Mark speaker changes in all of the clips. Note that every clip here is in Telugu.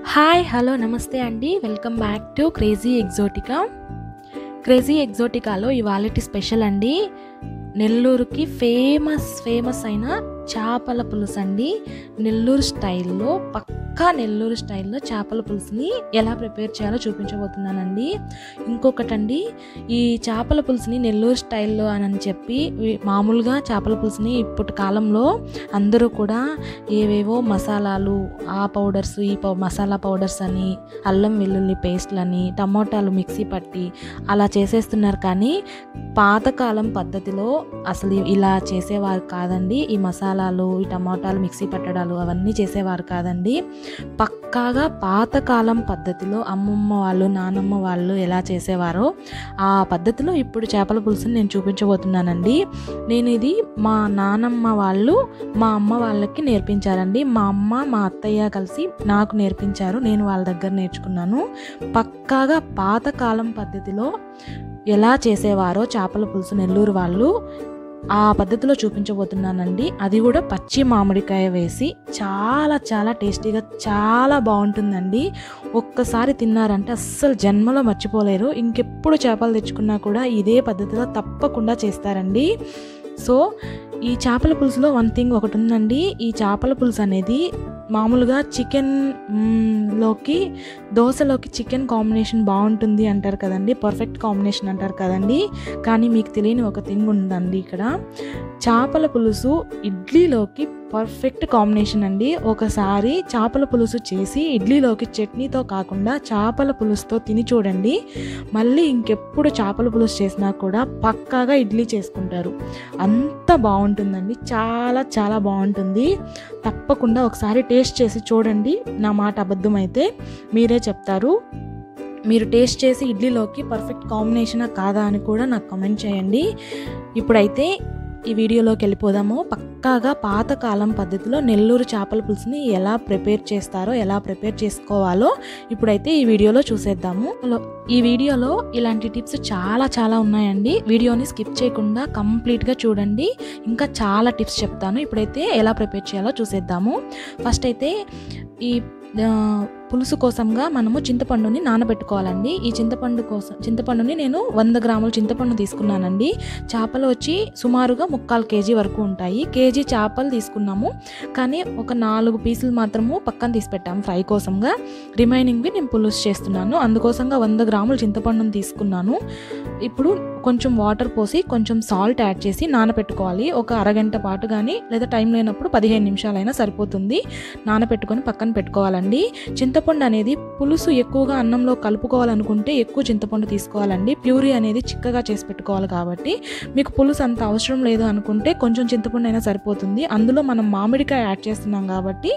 Speaker 1: హాయ్ హలో నమస్తే అండి welcome back to crazy exotica crazy ఎగ్జోటికాలో ఇవాళటి స్పెషల్ అండి నెల్లూరుకి ఫేమస్ ఫేమస్ అయిన చేపల పులుసు అండి నెల్లూరు స్టైల్లో పక్కా నెల్లూరు స్టైల్లో చేపల పులుసుని ఎలా ప్రిపేర్ చేయాలో చూపించబోతున్నానండి ఇంకొకటండి ఈ చేపల పులుసుని నెల్లూరు స్టైల్లో అని చెప్పి వి- మామూలుగా చేపల పులుసుని ఇప్పటి కాలంలో అందరూ కూడా ఏవేవో మసాలాలు ఆ పౌడర్స్ ఈ పౌ మసాలా పౌడర్స్ అని అల్లం వెల్లుల్లి పేస్ట్లని టమోటాలు మిక్సీ పట్టి అలా చేసేస్తున్నారు కానీ పాతకాలం పద్ధతిలో అసలు ఇలా చేసేవారు కాదండి ఈ మసాలాలు ఈ టమోటాలు మిక్సీ పట్టడాలు అవన్నీ చేసేవారు కాదండి పక్కాగా పాతకాలం పద్ధతిలో అమ్మమ్మ వాళ్ళు నానమ్మ వాళ్ళు ఎలా చేసేవారో ఆ పద్ధతిలో ఇప్పుడు చేపల పులుసుని నేను చూపించబోతున్నానండి నేను ఇది మా నానమ్మ వాళ్ళు మా అమ్మ వాళ్ళకి నేర్పించారండి మా అమ్మ మా అత్తయ్య కలిసి నాకు నేర్పించారు నేను వాళ్ళ దగ్గర నేర్చుకున్నాను పక్కాగా పాతకాలం పద్ధతిలో ఎలా చేసేవారో చేపల పులుసు నెల్లూరు వాళ్ళు ఆ పద్ధతిలో చూపించబోతున్నానండి అది కూడా పచ్చి మామిడికాయ వేసి చాలా చాలా టేస్టీగా చాలా బాగుంటుందండి ఒక్కసారి తిన్నారంటే అస్సలు జన్మలో మర్చిపోలేరు ఇంకెప్పుడు చేపలు తెచ్చుకున్నా కూడా ఇదే పద్ధతిలో తప్పకుండా చేస్తారండి సో ఈ చేపల పులుసులో వన్ థింగ్ ఒకటి ఉందండి ఈ చేపల పులుసు అనేది మామూలుగా చికెన్ మ్, లోకి దోశలోకి చికెన్ కాంబినేషన్ బాగుంటుంది అంటారు కదండి పర్ఫెక్ట్ కాంబినేషన్ అంటారు కదండి కానీ మీకు తెలియని ఒక థింగ్ ఉందండి ఇక్కడ చేపల పులుసు ఇడ్లీలోకి పర్ఫెక్ట్ కాంబినేషన్ అండి ఒకసారి చేపల పులుసు చేసి ఇడ్లీలోకి చట్నీతో కాకుండా చేపల పులుసుతో తిని చూడండి మళ్ళీ ఇంకెప్పుడు చేపల పులుసు చేసినా కూడా పక్కాగా ఇడ్లీ చేసుకుంటారు అంత బాగుంటుందండి చాలా చాలా బాగుంటుంది తప్పకుండా ఒకసారి టేస్ట్ చేసి చూడండి నా మాట అబద్ధం అయితే మీరే చెప్తారు మీరు టేస్ట్ చేసి ఇడ్లీలోకి పర్ఫెక్ట్ కాంబినేషనా కాదా అని కూడా నాకు కమెంట్ చేయండి ఇప్పుడైతే ఈ వీడియోలోకి వెళ్ళిపోదాము పక్కాగా పాతకాలం పద్ధతిలో నెల్లూరు చేపల పులుసుని ఎలా ప్రిపేర్ చేస్తారో ఎలా ప్రిపేర్ చేసుకోవాలో ఇప్పుడైతే ఈ వీడియోలో చూసేద్దాము హలో, ఈ వీడియోలో ఇలాంటి టిప్స్ చాలా చాలా ఉన్నాయండి వీడియోని స్కిప్ చేయకుండా కంప్లీట్గా చూడండి ఇంకా చాలా టిప్స్ చెప్తాను ఇప్పుడైతే ఎలా ప్రిపేర్ చేయాలో చూసేద్దాము ఫస్ట్ అయితే ఈ ఆ, పులుసు కోసంగా మనము చింతపండుని నానబెట్టుకోవాలండి ఈ చింతపండు కోసం చింతపండుని నేను వంద గ్రాముల చింతపండు తీసుకున్నానండి చేపలు వచ్చి సుమారుగా ముక్కాలు కేజీ వరకు ఉంటాయి కేజీ చేపలు తీసుకున్నాము కానీ ఒక నాలుగు పీసులు మాత్రము పక్కన తీసి పెట్టాము ఫ్రై కోసంగా రిమైనింగ్వి నేను పులుసు చేస్తున్నాను అందుకోసంగా వంద గ్రాముల చింతపండుని తీసుకున్నాను ఇప్పుడు కొంచెం వాటర్ పోసి కొంచెం సాల్ట్ యాడ్ చేసి నానబెట్టుకోవాలి ఒక అరగంట పాటు కానీ లేదా టైం లేనప్పుడు పదిహేను నిమిషాలైనా సరిపోతుంది నానబెట్టుకొని పక్కన పెట్టుకోవాలండి చింతపండు అనేది పులుసు ఎక్కువగా అన్నంలో కలుపుకోవాలనుకుంటే ఎక్కువ చింతపండు తీసుకోవాలండి ప్యూరీ అనేది చిక్కగా చేసి పెట్టుకోవాలి కాబట్టి మీకు పులుసు అంత అవసరం లేదు అనుకుంటే కొంచెం చింతపండు అయినా సరిపోతుంది అందులో మనం మామిడికాయ యాడ్ చేస్తున్నాం కాబట్టి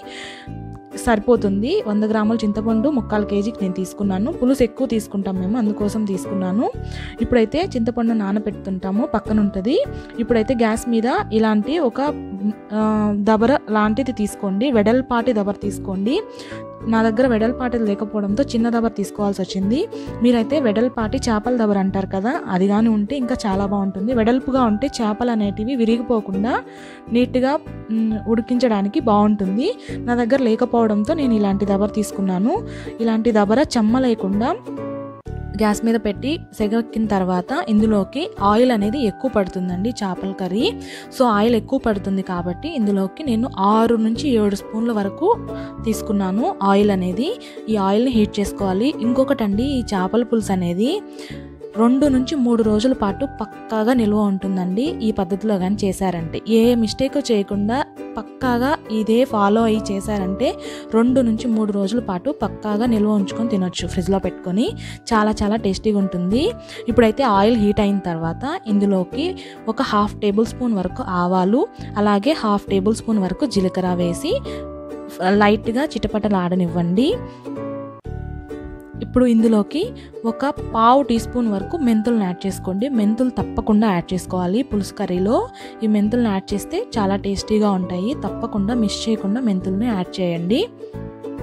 Speaker 1: సరిపోతుంది వంద గ్రాముల చింతపండు ముక్కాలు కేజీకి నేను తీసుకున్నాను పులుసు ఎక్కువ తీసుకుంటాం మేము అందుకోసం తీసుకున్నాను ఇప్పుడైతే చింతపండు నానబెడుతుంటాము పక్కన ఉంటుంది ఇప్పుడైతే గ్యాస్ మీద ఇలాంటి ఒక ఆ, దబర లాంటిది తీసుకోండి వెడల్పాటి దబర తీసుకోండి నా దగ్గర వెడల్పాటిది లేకపోవడంతో చిన్న దబర తీసుకోవాల్సి వచ్చింది మీరైతే వెడల్పాటి చేపల దబర అంటారు కదా అది కానీ ఉంటే ఇంకా చాలా బాగుంటుంది వెడల్పుగా ఉంటే చేపలు అనేటివి విరిగిపోకుండా నీట్గా మ్, ఉడికించడానికి బాగుంటుంది నా దగ్గర లేకపోవడంతో నేను ఇలాంటి దబర తీసుకున్నాను ఇలాంటి దబర చెమ్మ లేకుండా గ్యాస్ మీద పెట్టి సెగెక్కిన తర్వాత ఇందులోకి ఆయిల్ అనేది ఎక్కువ పడుతుందండి చేపల కర్రీ సో ఆయిల్ ఎక్కువ పడుతుంది కాబట్టి ఇందులోకి నేను ఆరు నుంచి ఏడు స్పూన్ల వరకు తీసుకున్నాను ఆయిల్ అనేది ఈ ఆయిల్ని హీట్ చేసుకోవాలి ఇంకొకటండి ఈ చేపల పులుసు అనేది రెండు నుంచి మూడు రోజుల పాటు పక్కాగా నిల్వ ఉంటుందండి ఈ పద్ధతిలో కానీ చేశారంటే ఏ మిస్టేక్ చేయకుండా పక్కాగా ఇదే ఫాలో అయ్యి చేశారంటే రెండు నుంచి మూడు రోజుల పాటు పక్కాగా నిల్వ ఉంచుకొని తినొచ్చు ఫ్రిడ్జ్లో పెట్టుకొని చాలా చాలా టేస్టీగా ఉంటుంది ఇప్పుడైతే ఆయిల్ హీట్ అయిన తర్వాత ఇందులోకి ఒక హాఫ్ టేబుల్ స్పూన్ వరకు ఆవాలు అలాగే హాఫ్ టేబుల్ స్పూన్ వరకు జీలకర్ర వేసి లైట్గా చిటపటలాడనివ్వండి ఇప్పుడు ఇందులోకి ఒక పావు టీ స్పూన్ వరకు మెంతులను యాడ్ చేసుకోండి మెంతులు తప్పకుండా యాడ్ చేసుకోవాలి పులుసు కర్రీలో ఈ మెంతులను యాడ్ చేస్తే చాలా టేస్టీగా ఉంటాయి తప్పకుండా మిస్ చేయకుండా మెంతుల్ని యాడ్ చేయండి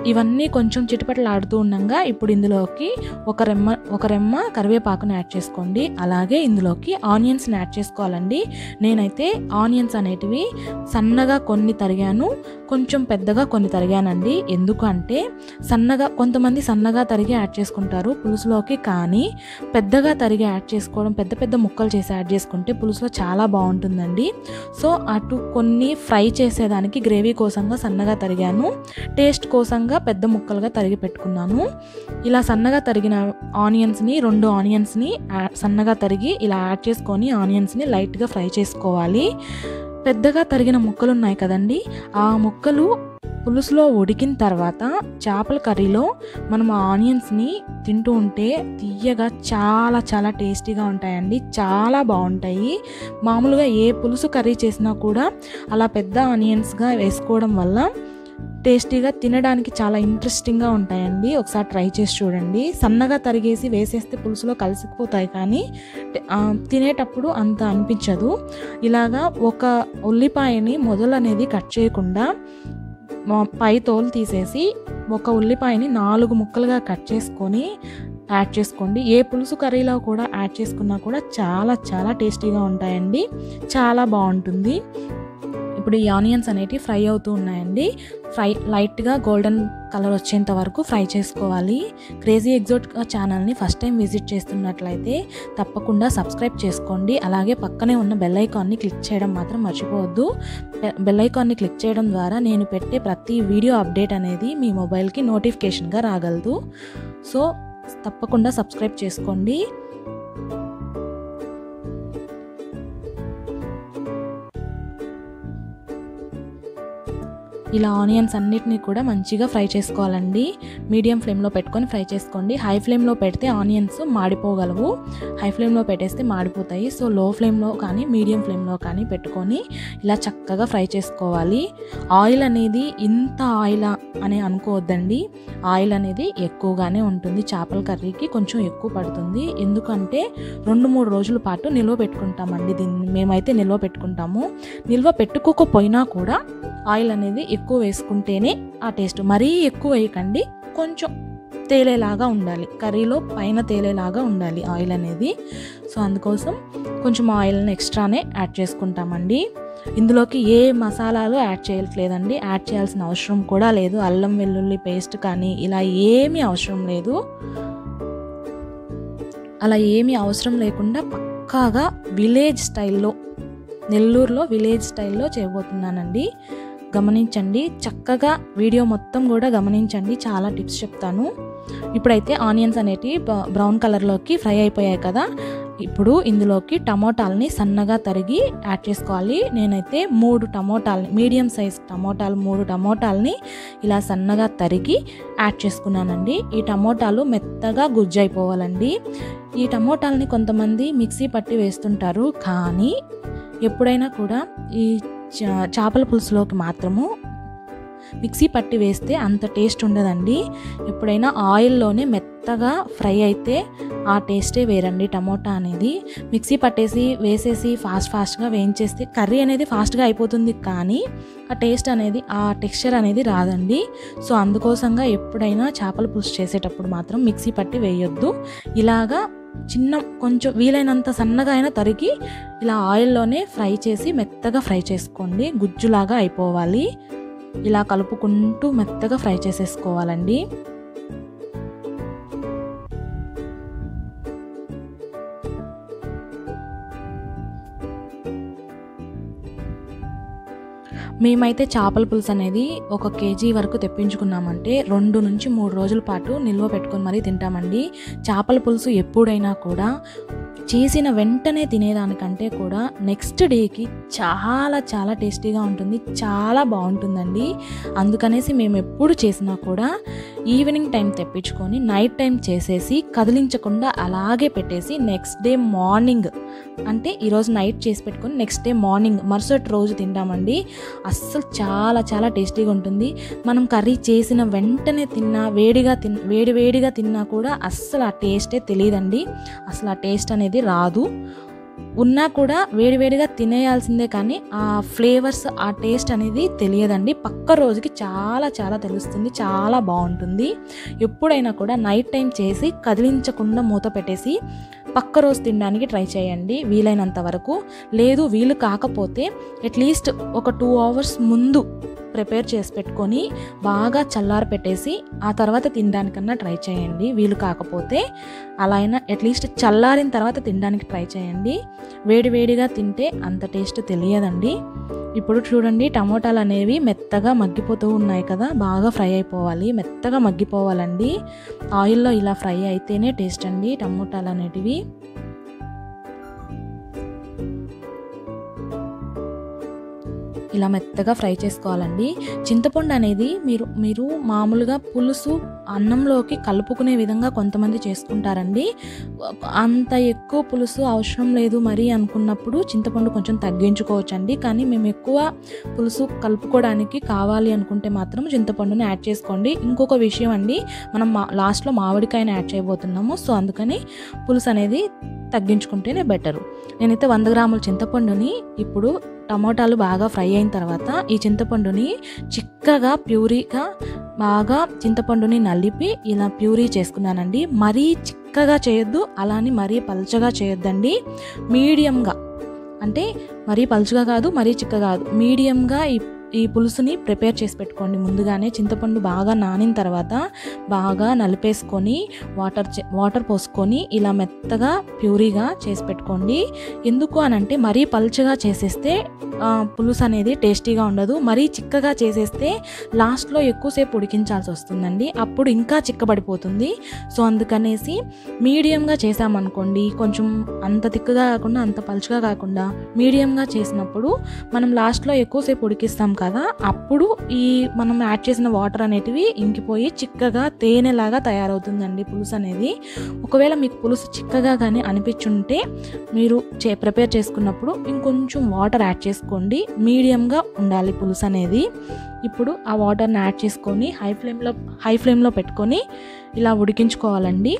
Speaker 1: ఇవన్నీ కొంచెం చిటపటలాడుతూ ఉండగా ఇప్పుడు ఇందులోకి ఒక రెమ్మ ఒక రెమ్మ కరివేపాకుని యాడ్ చేసుకోండి అలాగే ఇందులోకి ఆనియన్స్ని యాడ్ చేసుకోవాలండి నేనైతే ఆనియన్స్ అనేటివి సన్నగా కొన్ని తరిగాను కొంచెం పెద్దగా కొన్ని తరిగానండి ఎందుకంటే సన్నగా కొంతమంది సన్నగా తరిగి యాడ్ చేసుకుంటారు పులుసులోకి కానీ పెద్దగా తరిగి యాడ్ చేసుకోవడం పెద్ద పెద్ద ముక్కలు చేసి యాడ్ చేసుకుంటే పులుసులో చాలా బాగుంటుందండి సో అటు కొన్ని ఫ్రై చేసేదానికి గ్రేవీ కోసంగా సన్నగా తరిగాను టేస్ట్ కోసంగా పెద్ద ముక్కలుగా తరిగి పెట్టుకున్నాను ఇలా సన్నగా తరిగిన ఆనియన్స్ని రెండు ఆనియన్స్ని సన్నగా తరిగి ఇలా యాడ్ చేసుకొని ఆనియన్స్ని లైట్గా ఫ్రై చేసుకోవాలి పెద్దగా తరిగిన ముక్కలు ఉన్నాయి కదండి ఆ ముక్కలు పులుసులో ఉడికిన తర్వాత చేపల కర్రీలో మనం ఆ ఆనియన్స్ని తింటూ ఉంటే తీయగా చాలా చాలా టేస్టీగా ఉంటాయండి చాలా బాగుంటాయి మామూలుగా ఏ పులుసు కర్రీ చేసినా కూడా అలా పెద్ద ఆనియన్స్గా వేసుకోవడం వల్ల టేస్టీగా తినడానికి చాలా ఇంట్రెస్టింగ్గా ఉంటాయండి ఒకసారి ట్రై చేసి చూడండి సన్నగా తరిగేసి వేసేస్తే పులుసులో కలిసిపోతాయి కానీ ఆ, తినేటప్పుడు అంత అనిపించదు ఇలాగా ఒక ఉల్లిపాయని మొదలు అనేది కట్ చేయకుండా మా- పై తోలు తీసేసి ఒక ఉల్లిపాయని నాలుగు ముక్కలుగా కట్ చేసుకొని యాడ్ చేసుకోండి ఏ పులుసు కర్రీలో కూడా యాడ్ చేసుకున్నా కూడా చాలా చాలా టేస్టీగా ఉంటాయండి చాలా బాగుంటుంది ఇప్పుడు ఈ ఆనియన్స్ అనేటివి ఫ్రై అవుతూ ఉన్నాయండి ఫ్రై లైట్గా గోల్డెన్ కలర్ వచ్చేంత వరకు ఫ్రై చేసుకోవాలి క్రేజీ ఎగ్జోట్ ఛానల్ని ఫస్ట్ టైం విజిట్ చేస్తున్నట్లయితే తప్పకుండా సబ్స్క్రైబ్ చేసుకోండి అలాగే పక్కనే ఉన్న బెల్ ఐకాన్ని క్లిక్ చేయడం మాత్రం మర్చిపోవద్దు బె- బెల్ ఐకాన్ని క్లిక్ చేయడం ద్వారా నేను పెట్టే ప్రతి వీడియో అప్డేట్ అనేది మీ మొబైల్కి నోటిఫికేషన్గా రాగలదు సో తప్పకుండా సబ్స్క్రైబ్ చేసుకోండి ఇలా ఆనియన్స్ అన్నిటిని కూడా మంచిగా ఫ్రై చేసుకోవాలండి మీడియం ఫ్లేమ్లో పెట్టుకొని ఫ్రై చేసుకోండి హై ఫ్లేమ్లో పెడితే ఆనియన్స్ మాడిపోగలవు హై ఫ్లేమ్లో పెట్టేస్తే మాడిపోతాయి సో లో ఫ్లేమ్లో కానీ మీడియం ఫ్లేమ్లో కానీ పెట్టుకొని ఇలా చక్కగా ఫ్రై చేసుకోవాలి ఆయిల్ అనేది ఇంత ఆయిల్ అని అనుకోవద్దండి ఆయిల్ అనేది ఎక్కువగానే ఉంటుంది చేపల కర్రీకి కొంచెం ఎక్కువ పడుతుంది ఎందుకంటే రెండు మూడు రోజుల పాటు నిల్వ పెట్టుకుంటామండి దీన్ని మేమైతే నిల్వ పెట్టుకుంటాము నిల్వ పెట్టుకోకపోయినా కూడా ఆయిల్ అనేది ఎక్కువ వేసుకుంటేనే ఆ టేస్ట్ మరీ ఎక్కువ వేయకండి కొంచెం తేలేలాగా ఉండాలి కర్రీలో పైన తేలేలాగా ఉండాలి ఆయిల్ అనేది సో అందుకోసం కొంచెం ఆయిల్ని ఎక్స్ట్రానే యాడ్ చేసుకుంటామండి ఇందులోకి ఏ మసాలాలు యాడ్ చేయట్లేదండి యాడ్ చేయాల్సిన అవసరం కూడా లేదు అల్లం వెల్లుల్లి పేస్ట్ కానీ ఇలా ఏమీ అవసరం లేదు అలా ఏమీ అవసరం లేకుండా పక్కాగా విలేజ్ స్టైల్లో నెల్లూరులో విలేజ్ స్టైల్లో చేయబోతున్నానండి గమనించండి చక్కగా వీడియో మొత్తం కూడా గమనించండి చాలా టిప్స్ చెప్తాను ఇప్పుడైతే ఆనియన్స్ అనేటివి బ- బ్రౌన్ కలర్లోకి ఫ్రై అయిపోయాయి కదా ఇప్పుడు ఇందులోకి టమోటాలని సన్నగా తరిగి యాడ్ చేసుకోవాలి నేనైతే మూడు టమోటాలని మీడియం సైజ్ టమోటాలు మూడు టమోటాలని ఇలా సన్నగా తరిగి యాడ్ చేసుకున్నానండి ఈ టమోటాలు మెత్తగా గుజ్జు అయిపోవాలండి ఈ టమోటాలని కొంతమంది మిక్సీ పట్టి వేస్తుంటారు కానీ ఎప్పుడైనా కూడా ఈ చా- చేపల పులుసులోకి మాత్రము మిక్సీ పట్టి వేస్తే అంత టేస్ట్ ఉండదండి ఎప్పుడైనా ఆయిల్లోనే మెత్తగా ఫ్రై అయితే ఆ టేస్టే వేరండి టమోటా అనేది మిక్సీ పట్టేసి వేసేసి ఫాస్ట్ ఫాస్ట్గా వేయించేస్తే కర్రీ అనేది ఫాస్ట్గా అయిపోతుంది కానీ ఆ టేస్ట్ అనేది ఆ టెక్స్చర్ అనేది రాదండి సో అందుకోసంగా ఎప్పుడైనా చేపల పులుసు చేసేటప్పుడు మాత్రం మిక్సీ పట్టి వేయొద్దు ఇలాగా చిన్న కొంచెం వీలైనంత సన్నగా అయినా తరిగి ఇలా ఆయిల్లోనే ఫ్రై చేసి మెత్తగా ఫ్రై చేసుకోండి గుజ్జులాగా అయిపోవాలి ఇలా కలుపుకుంటూ మెత్తగా ఫ్రై చేసేసుకోవాలండి మేమైతే చేపల పులుసు అనేది ఒక కేజీ వరకు తెప్పించుకున్నామంటే రెండు నుంచి మూడు రోజుల పాటు నిల్వ పెట్టుకొని మరీ తింటామండి చేపల పులుసు ఎప్పుడైనా కూడా చేసిన వెంటనే తినేదానికంటే కూడా నెక్స్ట్ డేకి చాలా చాలా టేస్టీగా ఉంటుంది చాలా బాగుంటుందండి అందుకనేసి మేము ఎప్పుడు చేసినా కూడా ఈవినింగ్ టైం తెప్పించుకొని నైట్ టైం చేసేసి కదిలించకుండా అలాగే పెట్టేసి నెక్స్ట్ డే మార్నింగ్ అంటే ఈరోజు నైట్ చేసి పెట్టుకొని నెక్స్ట్ డే మార్నింగ్ మరుసటి రోజు తింటామండి అస్సలు చాలా చాలా టేస్టీగా ఉంటుంది మనం కర్రీ చేసిన వెంటనే తిన్నా వేడిగా తిన్ వేడి వేడిగా తిన్నా కూడా అస్సలు ఆ టేస్టే తెలియదండి అసలు ఆ టేస్ట్ అనేది రాదు ఉన్నా కూడా వేడివేడిగా తినేయాల్సిందే కానీ ఆ ఫ్లేవర్స్ ఆ టేస్ట్ అనేది తెలియదండి పక్క రోజుకి చాలా చాలా తెలుస్తుంది చాలా బాగుంటుంది ఎప్పుడైనా కూడా నైట్ టైం చేసి కదిలించకుండా మూత పెట్టేసి పక్క రోజు తినడానికి ట్రై చేయండి వీలైనంత వరకు లేదు వీలు కాకపోతే అట్లీస్ట్ ఒక టూ అవర్స్ ముందు ప్రిపేర్ చేసి పెట్టుకొని బాగా చల్లార పెట్టేసి ఆ తర్వాత తినడానికన్నా ట్రై చేయండి వీలు కాకపోతే అలా అయినా అట్లీస్ట్ చల్లారిన తర్వాత తినడానికి ట్రై చేయండి వేడివేడిగా తింటే అంత టేస్ట్ తెలియదండి ఇప్పుడు చూడండి టమోటాలు అనేవి మెత్తగా మగ్గిపోతూ ఉన్నాయి కదా బాగా ఫ్రై అయిపోవాలి మెత్తగా మగ్గిపోవాలండి ఆయిల్లో ఇలా ఫ్రై అయితేనే టేస్ట్ అండి టమోటాలు అనేటివి ఇలా మెత్తగా ఫ్రై చేసుకోవాలండి చింతపండు అనేది మీరు మీరు మామూలుగా పులుసు అన్నంలోకి కలుపుకునే విధంగా కొంతమంది చేసుకుంటారండి అంత ఎక్కువ పులుసు అవసరం లేదు మరి అనుకున్నప్పుడు చింతపండు కొంచెం తగ్గించుకోవచ్చండి కానీ మేము ఎక్కువ పులుసు కలుపుకోవడానికి కావాలి అనుకుంటే మాత్రం చింతపండుని యాడ్ చేసుకోండి ఇంకొక విషయం అండి మనం మా లాస్ట్లో మామిడికాయని యాడ్ చేయబోతున్నాము సో అందుకని పులుసు అనేది తగ్గించుకుంటేనే బెటరు నేనైతే వంద గ్రాముల చింతపండుని ఇప్పుడు టమోటాలు బాగా ఫ్రై అయిన తర్వాత ఈ చింతపండుని చిక్కగా ప్యూరీగా బాగా చింతపండుని నలిపి ఇలా ప్యూరీ చేసుకున్నానండి మరీ చిక్కగా చేయొద్దు అలాని మరీ పల్చగా చేయొద్దండి మీడియంగా అంటే మరీ పలుచగా కాదు మరీ చిక్క కాదు మీడియంగా ఈ ఈ పులుసుని ప్రిపేర్ చేసి పెట్టుకోండి ముందుగానే చింతపండు బాగా నానిన తర్వాత బాగా నలిపేసుకొని వాటర్ చే- వాటర్ పోసుకొని ఇలా మెత్తగా ప్యూరీగా చేసి పెట్టుకోండి ఎందుకు అని అంటే మరీ పలుచగా చేసేస్తే ఆ, పులుసు అనేది టేస్టీగా ఉండదు మరీ చిక్కగా చేసేస్తే లాస్ట్లో ఎక్కువసేపు ఉడికించాల్సి వస్తుందండి అప్పుడు ఇంకా చిక్కబడిపోతుంది సో అందుకనేసి మీడియంగా చేసామనుకోండి కొంచెం అంత తిక్కగా కాకుండా అంత పలుచగా కాకుండా మీడియంగా చేసినప్పుడు మనం లాస్ట్లో ఎక్కువసేపు ఉడికిస్తాం కదా అప్పుడు ఈ మనం యాడ్ చేసిన వాటర్ అనేటివి ఇంకిపోయి చిక్కగా తేనెలాగా తయారవుతుందండి పులుసు అనేది ఒకవేళ మీకు పులుసు చిక్కగా కానీ అనిపించుంటే మీరు చే ప్రిపేర్ చేసుకున్నప్పుడు ఇంకొంచెం వాటర్ యాడ్ చేసుకోండి మీడియంగా ఉండాలి పులుసు అనేది ఇప్పుడు ఆ వాటర్ని యాడ్ చేసుకొని హై ఫ్లేమ్లో హై ఫ్లేమ్లో పెట్టుకొని ఇలా ఉడికించుకోవాలండి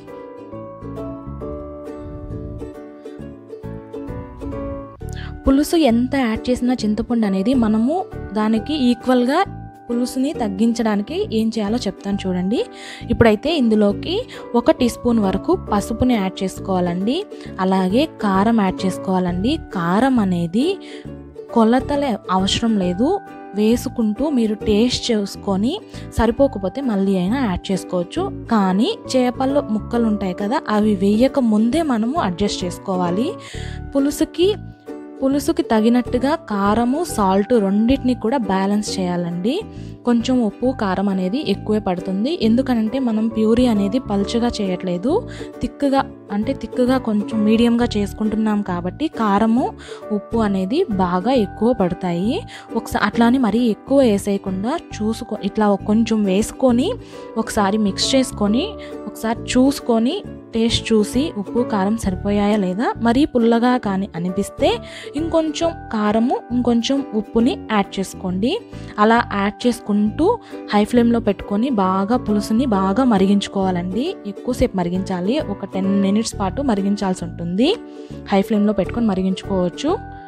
Speaker 1: పులుసు ఎంత యాడ్ చేసినా చింతపండు అనేది మనము దానికి ఈక్వల్గా పులుసుని తగ్గించడానికి ఏం చేయాలో చెప్తాను చూడండి ఇప్పుడైతే ఇందులోకి ఒక టీ స్పూన్ వరకు పసుపుని యాడ్ చేసుకోవాలండి అలాగే కారం యాడ్ చేసుకోవాలండి కారం అనేది కొలతలే అవసరం లేదు వేసుకుంటూ మీరు టేస్ట్ చూసుకొని సరిపోకపోతే మళ్ళీ అయినా యాడ్ చేసుకోవచ్చు కానీ చేపలు ముక్కలు ఉంటాయి కదా అవి వేయక ముందే మనము అడ్జస్ట్ చేసుకోవాలి పులుసుకి పులుసుకి తగినట్టుగా కారము సాల్ట్ రెండింటిని కూడా బ్యాలెన్స్ చేయాలండి కొంచెం ఉప్పు కారం అనేది ఎక్కువే పడుతుంది ఎందుకనంటే మనం ప్యూరీ అనేది పలుచగా చేయట్లేదు తిక్కుగా అంటే తిక్కుగా కొంచెం మీడియంగా చేసుకుంటున్నాం కాబట్టి కారము ఉప్పు అనేది బాగా ఎక్కువ పడతాయి ఒకసారి అట్లా అని మరీ ఎక్కువ వేసేయకుండా చూసుకో ఇట్లా కొంచెం వేసుకొని ఒకసారి మిక్స్ చేసుకొని ఒకసారి చూసుకొని టేస్ట్ చూసి ఉప్పు కారం సరిపోయాయా లేదా మరీ పుల్లగా కానీ అనిపిస్తే ఇంకొంచెం కారము ఇంకొంచెం ఉప్పుని యాడ్ చేసుకోండి అలా యాడ్ చేసుకుంటూ హై ఫ్లేమ్లో పెట్టుకొని బాగా పులుసుని బాగా మరిగించుకోవాలండి ఎక్కువసేపు మరిగించాలి ఒక టెన్ మినిట్స్ పాటు మరిగించాల్సి ఉంటుంది హై ఫ్లేమ్లో పెట్టుకొని మరిగించుకోవచ్చు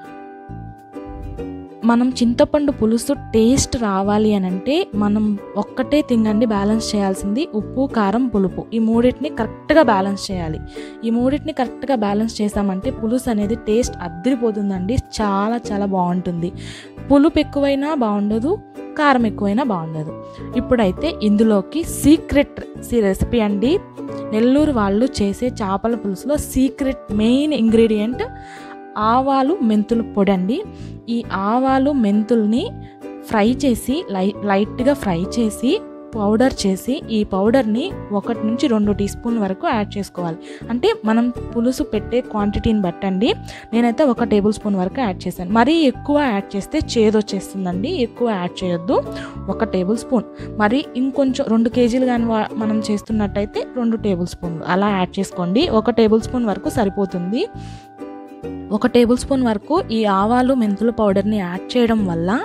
Speaker 1: మనం చింతపండు పులుసు టేస్ట్ రావాలి అని అంటే మనం ఒక్కటే తింగండి బ్యాలెన్స్ చేయాల్సింది ఉప్పు కారం పులుపు ఈ మూడింటిని కరెక్ట్గా బ్యాలెన్స్ చేయాలి ఈ మూడింటిని కరెక్ట్గా బ్యాలెన్స్ చేసామంటే పులుసు అనేది టేస్ట్ అద్దరిపోతుందండి చాలా చాలా బాగుంటుంది పులుపు ఎక్కువైనా బాగుండదు కారం ఎక్కువైనా బాగుండదు ఇప్పుడైతే ఇందులోకి సీక్రెట్ రెసిపీ అండి నెల్లూరు వాళ్ళు చేసే చేపల పులుసులో సీక్రెట్ మెయిన్ ఇంగ్రీడియంట్ ఆవాలు మెంతుల పొడి అండి ఈ ఆవాలు మెంతుల్ని ఫ్రై చేసి లై లైట్గా ఫ్రై చేసి పౌడర్ చేసి ఈ పౌడర్ని ఒకటి నుంచి రెండు టీ స్పూన్ వరకు యాడ్ చేసుకోవాలి అంటే మనం పులుసు పెట్టే క్వాంటిటీని బట్టండి నేనైతే ఒక టేబుల్ స్పూన్ వరకు యాడ్ చేశాను మరీ ఎక్కువ యాడ్ చేస్తే చేదు వచ్చేస్తుందండి ఎక్కువ యాడ్ చేయొద్దు ఒక టేబుల్ స్పూన్ మరి ఇంకొంచెం రెండు కేజీలు కానీ వా- మనం చేస్తున్నట్టయితే రెండు టేబుల్ స్పూన్లు అలా యాడ్ చేసుకోండి ఒక టేబుల్ స్పూన్ వరకు సరిపోతుంది ఒక టేబుల్ స్పూన్ వరకు ఈ ఆవాలు మెంతుల పౌడర్ని యాడ్ చేయడం వల్ల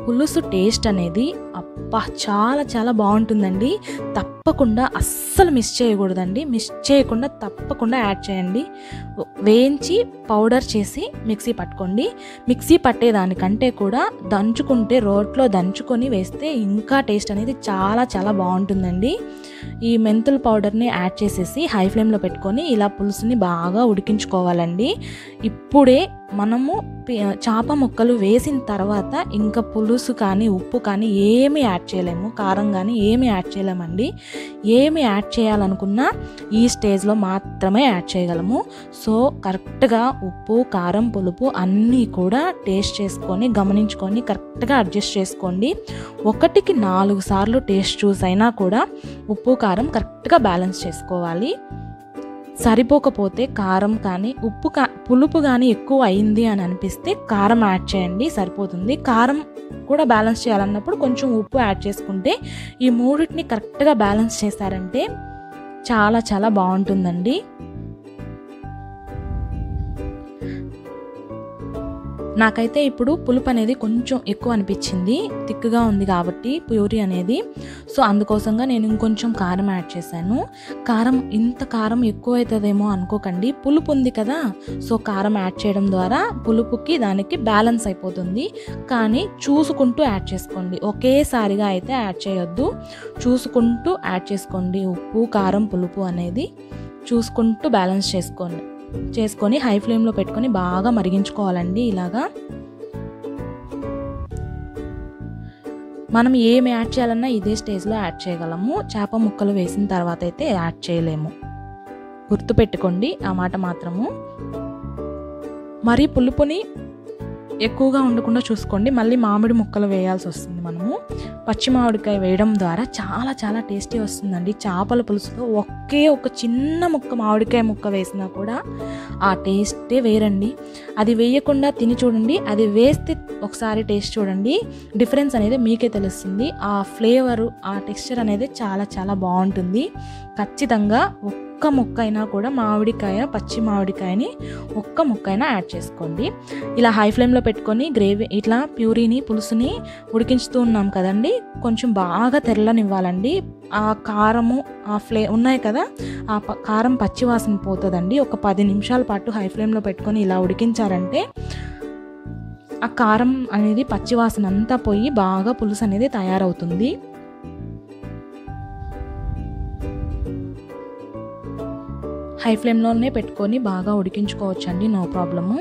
Speaker 1: పులుసు టేస్ట్ అనేది అబ్బా చాలా చాలా బాగుంటుందండి తప్పకుండా అస్సలు మిస్ చేయకూడదండి మిస్ చేయకుండా తప్పకుండా యాడ్ చేయండి వేయించి పౌడర్ చేసి మిక్సీ పట్టుకోండి మిక్సీ పట్టేదానికంటే కూడా దంచుకుంటే రోట్లో దంచుకొని వేస్తే ఇంకా టేస్ట్ అనేది చాలా చాలా బాగుంటుందండి ఈ మెంతుల పౌడర్ని యాడ్ చేసేసి హై ఫ్లేమ్లో పెట్టుకొని ఇలా పులుసుని బాగా ఉడికించుకోవాలండి ఇప్పుడే మనము పి- చేప ముక్కలు వేసిన తర్వాత ఇంకా పులుసు కానీ ఉప్పు కానీ ఏమీ యాడ్ చేయలేము కారం కానీ ఏమీ యాడ్ చేయలేమండి ఏమి యాడ్ చేయాలనుకున్నా ఈ స్టేజ్లో మాత్రమే యాడ్ చేయగలము సో కరెక్ట్గా ఉప్పు కారం పులుపు అన్నీ కూడా టేస్ట్ చేసుకొని గమనించుకొని కరెక్ట్గా అడ్జస్ట్ చేసుకోండి ఒకటికి నాలుగు సార్లు టేస్ట్ చూస్ అయినా కూడా ఉప్పు కారం కరెక్ట్గా బ్యాలెన్స్ చేసుకోవాలి సరిపోకపోతే కారం కానీ ఉప్పు కా పులుపు కానీ ఎక్కువ అయింది అని అనిపిస్తే కారం యాడ్ చేయండి సరిపోతుంది కారం కూడా బ్యాలెన్స్ చేయాలన్నప్పుడు కొంచెం ఉప్పు యాడ్ చేసుకుంటే ఈ మూడింటిని కరెక్ట్గా బ్యాలెన్స్ చేశారంటే చాలా చాలా బాగుంటుందండి నాకైతే ఇప్పుడు పులుపు అనేది కొంచెం ఎక్కువ అనిపించింది తిక్కుగా ఉంది కాబట్టి ప్యూరీ అనేది సో అందుకోసంగా నేను ఇంకొంచెం కారం యాడ్ చేశాను కారం ఇంత కారం ఎక్కువ అవుతుందేమో అనుకోకండి పులుపు ఉంది కదా సో కారం యాడ్ చేయడం ద్వారా పులుపుకి దానికి బ్యాలెన్స్ అయిపోతుంది కానీ చూసుకుంటూ యాడ్ చేసుకోండి ఒకేసారిగా అయితే యాడ్ చేయొద్దు చూసుకుంటూ యాడ్ చేసుకోండి ఉప్పు కారం పులుపు అనేది చూసుకుంటూ బ్యాలెన్స్ చేసుకోండి చేసుకొని హై ఫ్లేమ్లో పెట్టుకొని బాగా మరిగించుకోవాలండి ఇలాగా మనం ఏం యాడ్ చేయాలన్నా ఇదే స్టేజ్లో యాడ్ చేయగలము చేప ముక్కలు వేసిన తర్వాత అయితే యాడ్ చేయలేము గుర్తుపెట్టుకోండి ఆ మాట మాత్రము మరి పులుపుని ఎక్కువగా ఉండకుండా చూసుకోండి మళ్ళీ మామిడి ముక్కలు వేయాల్సి వస్తుంది మనము పచ్చి మామిడికాయ వేయడం ద్వారా చాలా చాలా టేస్టీ వస్తుందండి చేపల పులుసులో ఒకే ఒక చిన్న ముక్క మామిడికాయ ముక్క వేసినా కూడా ఆ టేస్టే వేరండి అది వేయకుండా తిని చూడండి అది వేస్తే ఒకసారి టేస్ట్ చూడండి డిఫరెన్స్ అనేది మీకే తెలుస్తుంది ఆ ఫ్లేవరు ఆ టెక్స్చర్ అనేది చాలా చాలా బాగుంటుంది ఖచ్చితంగా ఒక్క ముక్క అయినా కూడా మామిడికాయ పచ్చి మామిడికాయని ఒక్క ముక్క అయినా యాడ్ చేసుకోండి ఇలా హై ఫ్లేమ్లో పెట్టుకొని గ్రేవీ ఇట్లా ప్యూరీని పులుసుని ఉడికించుతూ ఉన్నాం కదండి కొంచెం బాగా తెల్లనివ్వాలండి ఆ కారము ఆ ఫ్లే ఉన్నాయి కదా ఆ ప- కారం పచ్చి వాసన పోతుందండి ఒక పది నిమిషాల పాటు హై ఫ్లేమ్లో పెట్టుకొని ఇలా ఉడికించారంటే ఆ కారం అనేది పచ్చి వాసన అంతా పోయి బాగా పులుసు అనేది తయారవుతుంది హై ఫ్లేమ్లోనే పెట్టుకొని బాగా ఉడికించుకోవచ్చండి నో ప్రాబ్లము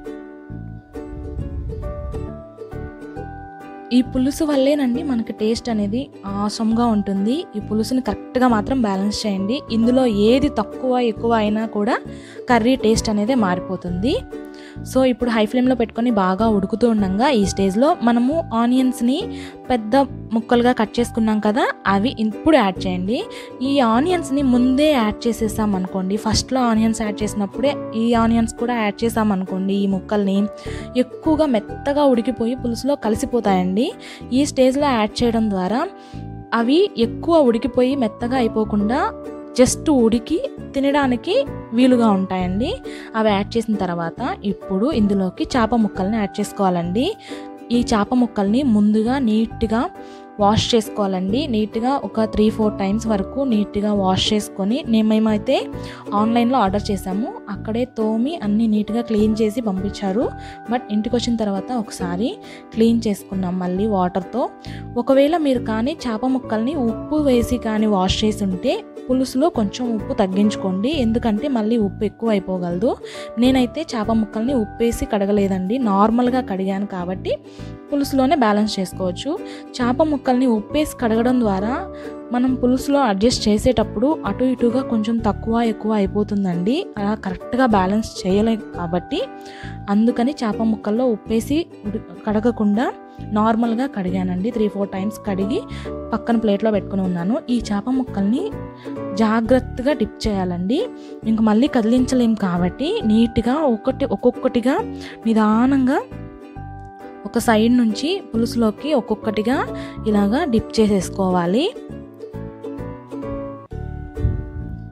Speaker 1: ఈ పులుసు వల్లేనండి మనకి టేస్ట్ అనేది ఆసంగా ఉంటుంది ఈ పులుసుని కరెక్ట్గా మాత్రం బ్యాలెన్స్ చేయండి ఇందులో ఏది తక్కువ ఎక్కువ అయినా కూడా కర్రీ టేస్ట్ అనేది మారిపోతుంది సో ఇప్పుడు హై ఫ్లేమ్లో పెట్టుకొని బాగా ఉడుకుతూ ఉండగా ఈ స్టేజ్లో మనము ఆనియన్స్ని పెద్ద ముక్కలుగా కట్ చేసుకున్నాం కదా అవి ఇప్పుడు యాడ్ చేయండి ఈ ఆనియన్స్ని ముందే యాడ్ చేసేసాం అనుకోండి ఫస్ట్లో ఆనియన్స్ యాడ్ చేసినప్పుడే ఈ ఆనియన్స్ కూడా యాడ్ చేసాం అనుకోండి ఈ ముక్కల్ని ఎక్కువగా మెత్తగా ఉడికిపోయి పులుసులో కలిసిపోతాయండి ఈ స్టేజ్లో యాడ్ చేయడం ద్వారా అవి ఎక్కువ ఉడికిపోయి మెత్తగా అయిపోకుండా జస్ట్ ఉడికి తినడానికి వీలుగా ఉంటాయండి అవి యాడ్ చేసిన తర్వాత ఇప్పుడు ఇందులోకి చేప ముక్కల్ని యాడ్ చేసుకోవాలండి ఈ చేప ముక్కల్ని ముందుగా నీట్గా వాష్ చేసుకోవాలండి నీట్గా ఒక త్రీ ఫోర్ టైమ్స్ వరకు నీట్గా వాష్ చేసుకొని నేను మేమైతే ఆన్లైన్లో ఆర్డర్ చేసాము అక్కడే తోమి అన్నీ నీట్గా క్లీన్ చేసి పంపించారు బట్ ఇంటికి వచ్చిన తర్వాత ఒకసారి క్లీన్ చేసుకున్నాం మళ్ళీ వాటర్తో ఒకవేళ మీరు కానీ చేప ముక్కల్ని ఉప్పు వేసి కానీ వాష్ చేసి ఉంటే పులుసులో కొంచెం ఉప్పు తగ్గించుకోండి ఎందుకంటే మళ్ళీ ఉప్పు ఎక్కువ అయిపోగలదు నేనైతే చేప ముక్కల్ని ఉప్పు వేసి కడగలేదండి నార్మల్గా కడిగాను కాబట్టి పులుసులోనే బ్యాలెన్స్ చేసుకోవచ్చు చేప ముక్కల్ని ఉప్పేసి కడగడం ద్వారా మనం పులుసులో అడ్జస్ట్ చేసేటప్పుడు అటు ఇటుగా కొంచెం తక్కువ ఎక్కువ అయిపోతుందండి అలా కరెక్ట్గా బ్యాలెన్స్ చేయలేం కాబట్టి అందుకని చేప ముక్కల్లో ఉప్పేసి ఉడి- కడగకుండా నార్మల్గా కడిగానండి త్రీ ఫోర్ టైమ్స్ కడిగి పక్కన ప్లేట్లో పెట్టుకుని ఉన్నాను ఈ చేప ముక్కల్ని జాగ్రత్తగా డిప్ చేయాలండి ఇంక మళ్ళీ కదిలించలేం కాబట్టి నీట్గా ఒకటి ఒక్కొక్కటిగా నిదానంగా ఒక సైడ్ నుంచి పులుసులోకి ఒక్కొక్కటిగా ఇలాగా డిప్ చేసేసుకోవాలి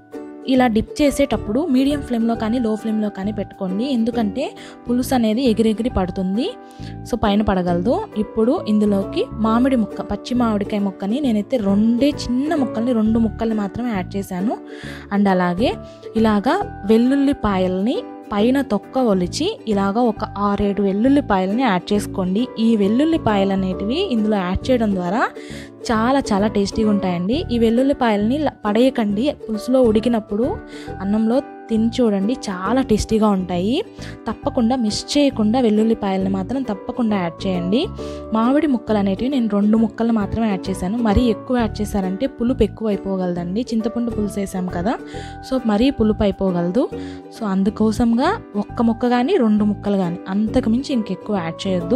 Speaker 1: ఇలా డిప్ చేసేటప్పుడు మీడియం ఫ్లేమ్లో కానీ లో ఫ్లేమ్లో కానీ పెట్టుకోండి ఎందుకంటే పులుసు అనేది ఎగిరెగిరి పడుతుంది సో పైన పడగలదు ఇప్పుడు ఇందులోకి మామిడి ముక్క పచ్చి మామిడికాయ ముక్కని నేనైతే రెండే చిన్న ముక్కల్ని రెండు ముక్కల్ని మాత్రమే యాడ్ చేశాను అండ్ అలాగే ఇలాగా వెల్లుల్లిపాయల్ని పైన తొక్క ఒలిచి ఇలాగా ఒక ఆరేడు వెల్లుల్లిపాయలని యాడ్ చేసుకోండి ఈ వెల్లుల్లిపాయలు అనేటివి ఇందులో యాడ్ చేయడం ద్వారా చాలా చాలా టేస్టీగా ఉంటాయండి ఈ వెల్లుల్లిపాయలని ల- పడేయకండి పులుసులో ఉడికినప్పుడు అన్నంలో తిని చూడండి చాలా టేస్టీగా ఉంటాయి తప్పకుండా మిస్ చేయకుండా వెల్లుల్లిపాయలని మాత్రం తప్పకుండా యాడ్ చేయండి మామిడి ముక్కలు అనేటివి నేను రెండు ముక్కలు మాత్రమే యాడ్ చేశాను మరీ ఎక్కువ యాడ్ చేశారంటే పులుపు ఎక్కువ అయిపోగలదండి చింతపండు పులుసు వేసాం కదా సో మరీ పులుపు అయిపోగలదు సో అందుకోసంగా ఒక్క ముక్క కానీ రెండు ముక్కలు కానీ అంతకు మించి ఇంకెక్కువ యాడ్ చేయొద్దు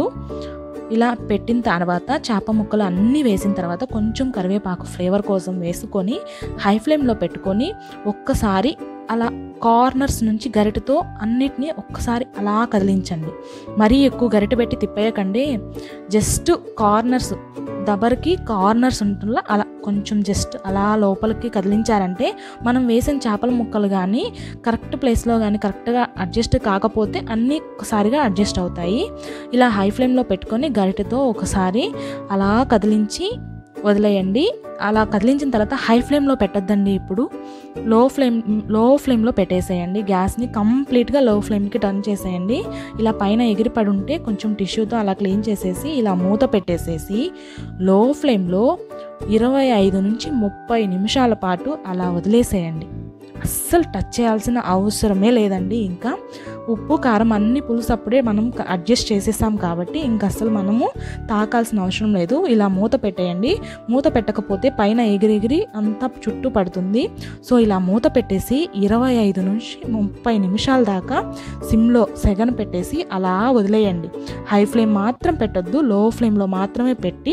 Speaker 1: ఇలా పెట్టిన తర్వాత చేప ముక్కలు అన్నీ వేసిన తర్వాత కొంచెం కరివేపాకు ఫ్లేవర్ కోసం వేసుకొని హై ఫ్లేమ్లో పెట్టుకొని ఒక్కసారి అలా కార్నర్స్ నుంచి గరిటెతో అన్నిటినీ ఒక్కసారి అలా కదిలించండి మరీ ఎక్కువ గరిటె పెట్టి తిప్పేయకండి జస్ట్ కార్నర్స్ దబర్కి కార్నర్స్ ఉంటుందా అలా కొంచెం జస్ట్ అలా లోపలికి కదిలించారంటే మనం వేసిన చేపల ముక్కలు కానీ కరెక్ట్ ప్లేస్లో కానీ కరెక్ట్గా అడ్జస్ట్ కాకపోతే అన్నీ ఒకసారిగా అడ్జస్ట్ అవుతాయి ఇలా హై ఫ్లేమ్లో పెట్టుకొని గరిటెతో ఒకసారి అలా కదిలించి వదిలేయండి అలా కదిలించిన తర్వాత హై ఫ్లేమ్లో పెట్టొద్దండి ఇప్పుడు లో ఫ్లేమ్ లో ఫ్లేమ్లో పెట్టేసేయండి గ్యాస్ని కంప్లీట్గా లో ఫ్లేమ్కి టర్న్ చేసేయండి ఇలా పైన ఎగిరిపడి ఉంటే కొంచెం టిష్యూతో అలా క్లీన్ చేసేసి ఇలా మూత పెట్టేసేసి లో ఫ్లేమ్లో ఇరవై ఐదు నుంచి ముప్పై నిమిషాల పాటు అలా వదిలేసేయండి అస్సలు టచ్ చేయాల్సిన అవసరమే లేదండి ఇంకా ఉప్పు కారం అన్ని పులుసు అప్పుడే మనం అడ్జస్ట్ చేసేసాం కాబట్టి ఇంకా అస్సలు మనము తాకాల్సిన అవసరం లేదు ఇలా మూత పెట్టేయండి మూత పెట్టకపోతే పైన ఎగిరెగిరి అంతా చుట్టూ పడుతుంది సో ఇలా మూత పెట్టేసి ఇరవై ఐదు నుంచి ముప్పై నిమిషాల దాకా సిమ్లో సెగన పెట్టేసి అలా వదిలేయండి హై ఫ్లేమ్ మాత్రం పెట్టొద్దు లో ఫ్లేమ్లో మాత్రమే పెట్టి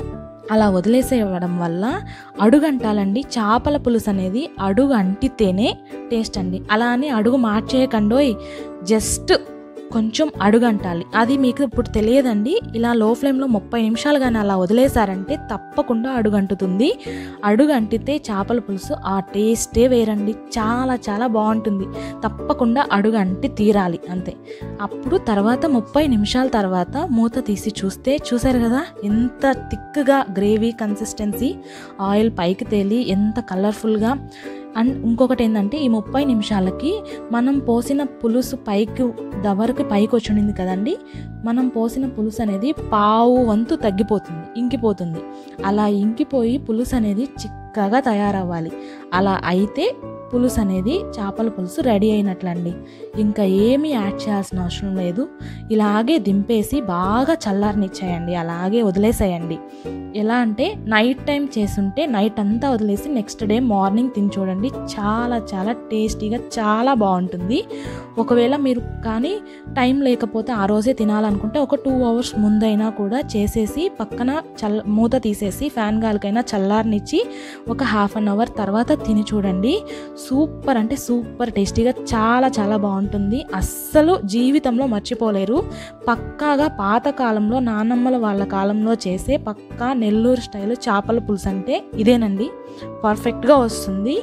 Speaker 1: అలా వదిలేసేయడం వల్ల అడుగు అంటాలండి చేపల పులుసు అనేది అడుగు అంటితేనే టేస్ట్ అండి అలా అని అడుగు మార్చేయకండోయ్ జస్ట్ కొంచెం అడుగు అంటాలి అది మీకు ఇప్పుడు తెలియదండి ఇలా లో ఫ్లేమ్లో ముప్పై నిమిషాలు కానీ అలా వదిలేశారంటే తప్పకుండా అడుగు అంటుతుంది అడుగు అంటితే చేపల పులుసు ఆ టేస్టే వేరండి చాలా చాలా బాగుంటుంది తప్పకుండా అడుగు అంటి తీరాలి అంతే అప్పుడు తర్వాత ముప్పై నిమిషాల తర్వాత మూత తీసి చూస్తే చూసారు కదా ఎంత థిక్గా గ్రేవీ కన్సిస్టెన్సీ ఆయిల్ పైకి తేలి ఎంత కలర్ఫుల్గా అండ్ ఇంకొకటి ఏంటంటే ఈ ముప్పై నిమిషాలకి మనం పోసిన పులుసు పైకి దవరకు పైకి వచ్చి ఉండింది కదండి మనం పోసిన పులుసు అనేది పావు వంతు తగ్గిపోతుంది ఇంకిపోతుంది అలా ఇంకిపోయి పులుసు అనేది చిక్కగా తయారవ్వాలి అలా అయితే పులుసు అనేది చేపల పులుసు రెడీ అయినట్లండి ఇంకా ఏమీ యాడ్ చేయాల్సిన అవసరం లేదు ఇలాగే దింపేసి బాగా చల్లారనిచ్చేయండి అలాగే వదిలేసేయండి ఎలా అంటే నైట్ టైం చేసుంటే నైట్ అంతా వదిలేసి నెక్స్ట్ డే మార్నింగ్ తిని చూడండి చాలా చాలా టేస్టీగా చాలా బాగుంటుంది ఒకవేళ మీరు కానీ టైం లేకపోతే ఆ రోజే తినాలనుకుంటే ఒక టూ అవర్స్ ముందైనా కూడా చేసేసి పక్కన చల్ల మూత తీసేసి ఫ్యాన్ గాలికైనా చల్లారనిచ్చి ఒక హాఫ్ అన్ అవర్ తర్వాత తిని చూడండి సూపర్ అంటే సూపర్ టేస్టీగా చాలా చాలా బాగుంటుంది అస్సలు జీవితంలో మర్చిపోలేరు పక్కాగా పాతకాలంలో నానమ్మల వాళ్ళ కాలంలో చేసే పక్కా నెల్లూరు స్టైల్ చేపల పులుసు అంటే ఇదేనండి పర్ఫెక్ట్గా వస్తుంది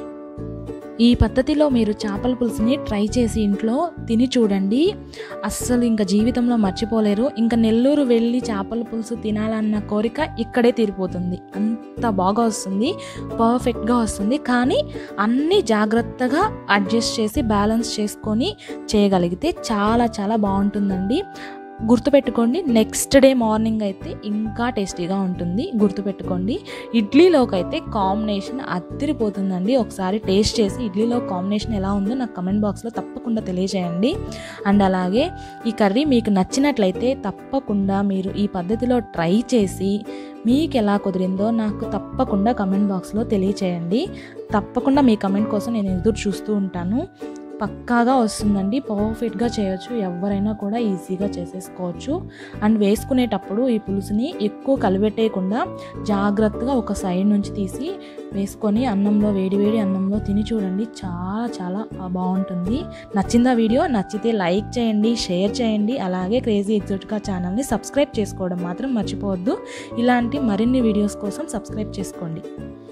Speaker 1: ఈ పద్ధతిలో మీరు చేపల పులుసుని ట్రై చేసి ఇంట్లో తిని చూడండి అస్సలు ఇంకా జీవితంలో మర్చిపోలేరు ఇంకా నెల్లూరు వెళ్ళి చేపల పులుసు తినాలన్న కోరిక ఇక్కడే తీరిపోతుంది అంత బాగా వస్తుంది పర్ఫెక్ట్గా వస్తుంది కానీ అన్నీ జాగ్రత్తగా అడ్జస్ట్ చేసి బ్యాలెన్స్ చేసుకొని చేయగలిగితే చాలా చాలా బాగుంటుందండి గుర్తుపెట్టుకోండి నెక్స్ట్ డే మార్నింగ్ అయితే ఇంకా టేస్టీగా ఉంటుంది గుర్తుపెట్టుకోండి ఇడ్లీలోకి అయితే కాంబినేషన్ అద్దరిపోతుందండి ఒకసారి టేస్ట్ చేసి ఇడ్లీలో కాంబినేషన్ ఎలా ఉందో నాకు కమెంట్ బాక్స్లో తప్పకుండా తెలియజేయండి అండ్ అలాగే ఈ కర్రీ మీకు నచ్చినట్లయితే తప్పకుండా మీరు ఈ పద్ధతిలో ట్రై చేసి మీకు ఎలా కుదిరిందో నాకు తప్పకుండా కమెంట్ బాక్స్లో తెలియచేయండి తప్పకుండా మీ కమెంట్ కోసం నేను ఎదురు చూస్తూ ఉంటాను పక్కాగా వస్తుందండి పర్ఫెక్ట్గా చేయొచ్చు ఎవరైనా కూడా ఈజీగా చేసేసుకోవచ్చు అండ్ వేసుకునేటప్పుడు ఈ పులుసుని ఎక్కువ కలిపెట్టేయకుండా జాగ్రత్తగా ఒక సైడ్ నుంచి తీసి వేసుకొని అన్నంలో వేడివేడి అన్నంలో తిని చూడండి చాలా చాలా బాగుంటుంది నచ్చిందా వీడియో నచ్చితే లైక్ చేయండి షేర్ చేయండి అలాగే క్రేజీ ఎగ్జోటికా ఛానల్ని సబ్స్క్రైబ్ చేసుకోవడం మాత్రం మర్చిపోవద్దు ఇలాంటి మరిన్ని వీడియోస్ కోసం సబ్స్క్రైబ్ చేసుకోండి